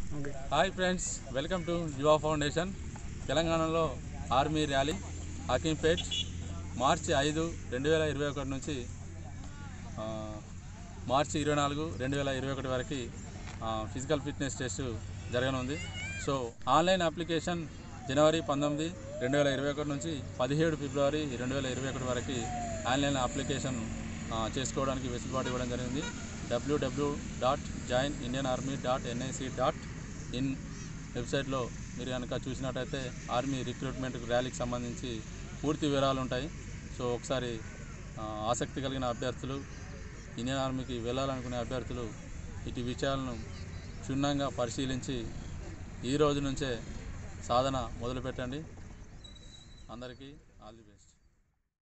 okay hi friends welcome to Yuva foundation తెలంగాణలో army rally Hakimpet మార్చి ఐదు రెండు వేల ఇరవై ఒకటి నుంచి ఆ, మార్చి ఇరవై నాలుగు రెండు వేల ఇరవై ఒకటి వరకు ఫిజికల్ ఫిట్నెస్ టెస్ట్ జరగనుంది సో ఆన్లైన్ అప్లికేషన్ జనవరి పంతొమ్మిది రెండు వేల ఇరవై ఒకటి నుంచి పదిహేడు ఫిబ్రవరి రెండు వేల ఇరవై ఒకటి వరకు ఆన్లైన్ అప్లికేషన్ ఆ, చేసుకోవడానికి వెసులుబాటు ఇవ్వడం జరిగింది WW dot join Indian army dot NIC dot in వెబ్సైట్లో మీరు కనుక చూసినట్టయితే ఆర్మీ రిక్రూట్మెంట్ ర్యాలీకి సంబంధించి పూర్తి వివరాలు ఉంటాయి సో ఒకసారి ఆ, ఆసక్తి కలిగిన అభ్యర్థులు ఇండియన్ ఆర్మీకి వెళ్ళాలనుకునే అభ్యర్థులు ఇటు విషయాలను క్షుణ్ణంగా పరిశీలించి ఈ రోజు నుంచే సాధన మొదలుపెట్టండి అందరికీ